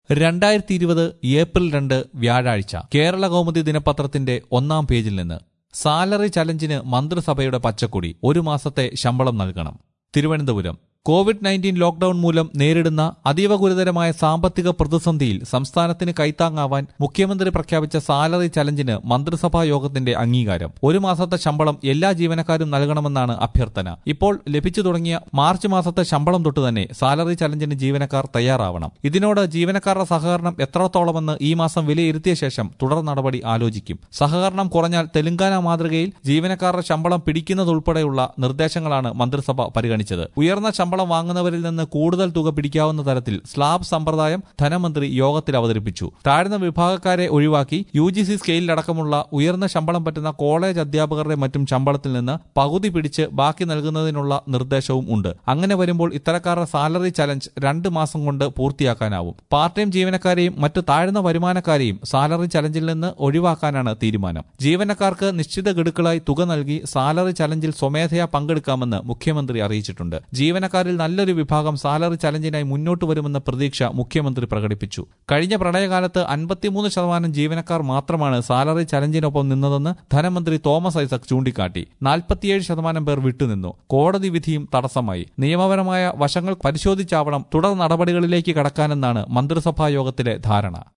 രണ്ടായിരത്തി ഇരുപത് ഏപ്രിൽ രണ്ട് വ്യാഴാഴ്ച കേരള കൗമുദി ദിനപത്രത്തിന്റെ ഒന്നാം പേജിൽ നിന്ന് സാലറി ചലഞ്ചിന് മന്ത്രിസഭയുടെ പച്ചക്കൊടി ഒരു മാസത്തെ ശമ്പളം നൽകണം തിരുവനന്തപുരം കോവിഡ് നയൻറ്റീൻ ലോക്ഡൌൺ മൂലം നേരിടുന്ന അതീവ ഗുരുതരമായ സാമ്പത്തിക പ്രതിസന്ധിയിൽ സംസ്ഥാനത്തിന് കൈത്താങ്ങാവാൻ മുഖ്യമന്ത്രി പ്രഖ്യാപിച്ച സാലറി ചലഞ്ചിന് മന്ത്രിസഭാ യോഗത്തിന്റെ അംഗീകാരം ഒരു മാസത്തെ ശമ്പളം എല്ലാ ജീവനക്കാരും നൽകണമെന്നാണ് അഭ്യർത്ഥന ഇപ്പോൾ ലഭിച്ചു തുടങ്ങിയ മാർച്ച് മാസത്തെ ശമ്പളം തൊട്ട് തന്നെ സാലറി ചലഞ്ചിന് ജീവനക്കാർ തയ്യാറാവണം ഇതിനോട് ജീവനക്കാരുടെ സഹകരണം എത്രത്തോളമെന്ന് ഈ മാസം വിലയിരുത്തിയ ശേഷം തുടർ നടപടി ആലോചിക്കും സഹകരണം കുറഞ്ഞാൽ തെലങ്കാന മാതൃകയിൽ ജീവനക്കാരുടെ ശമ്പളം പിടിക്കുന്നതുൾപ്പെടെയുള്ള നിർദ്ദേശങ്ങളാണ് മന്ത്രിസഭ പരിഗണിച്ചത് ഉയർന്ന ശമ്പളം വാങ്ങുന്നവരിൽ നിന്ന് കൂടുതൽ തുക പിടിക്കാവുന്ന തരത്തിൽ സ്ലാബ് സമ്പ്രദായം ധനമന്ത്രി യോഗത്തിൽ അവതരിപ്പിച്ചു താഴ്ന്ന വിഭാഗക്കാരെ ഒഴിവാക്കി യു ജി സി സ്കെയിലടക്കമുള്ള ഉയർന്ന ശമ്പളം പറ്റുന്ന കോളേജ് അധ്യാപകരുടെ മറ്റും ശമ്പളത്തിൽ നിന്ന് പകുതി പിടിച്ച് ബാക്കി നൽകുന്നതിനുള്ള നിർദ്ദേശവും ഉണ്ട് അങ്ങനെ വരുമ്പോൾ ഇത്തരക്കാരുടെ സാലറി ചലഞ്ച് രണ്ട് മാസം കൊണ്ട് പൂർത്തിയാക്കാനാവും പാർട്ട് ടൈം ജീവനക്കാരെയും മറ്റ് താഴ്ന്ന വരുമാനക്കാരെയും സാലറി ചലഞ്ചിൽ നിന്ന് ഒഴിവാക്കാനാണ് തീരുമാനം ജീവനക്കാർക്ക് നിശ്ചിത ഗഡുക്കളായി തുക നൽകി സാലറി ചലഞ്ചിൽ സ്വമേധയാ പങ്കെടുക്കാമെന്ന് മുഖ്യമന്ത്രി അറിയിച്ചിട്ടുണ്ട് ജീവനക്കാരിൽ നല്ലൊരു വിഭാഗം സാലറി ചലഞ്ചിനായി മുന്നോട്ട് വരുമെന്ന പ്രതീക്ഷ മുഖ്യമന്ത്രി പ്രകടിപ്പിച്ചു കഴിഞ്ഞ പ്രളയകാലത്ത് അൻപത്തിമൂന്ന് ശതമാനം ജീവനക്കാർ മാത്രമാണ് സാലറി ചലഞ്ചിനൊപ്പം നിന്നതെന്ന് ധനമന്ത്രി തോമസ് ഐസക് ചൂണ്ടിക്കാട്ടി നാൽപ്പത്തിയേഴ് ശതമാനം പേർ വിട്ടുനിന്നു കോടതി വിധിയും തടസ്സമായി നിയമപരമായ വശങ്ങൾ പരിശോധിച്ചാവണം തുടർ നടപടികളിലേക്ക് കടക്കാനെന്നാണ് മന്ത്രിസഭാ യോഗത്തിലെ ധാരണ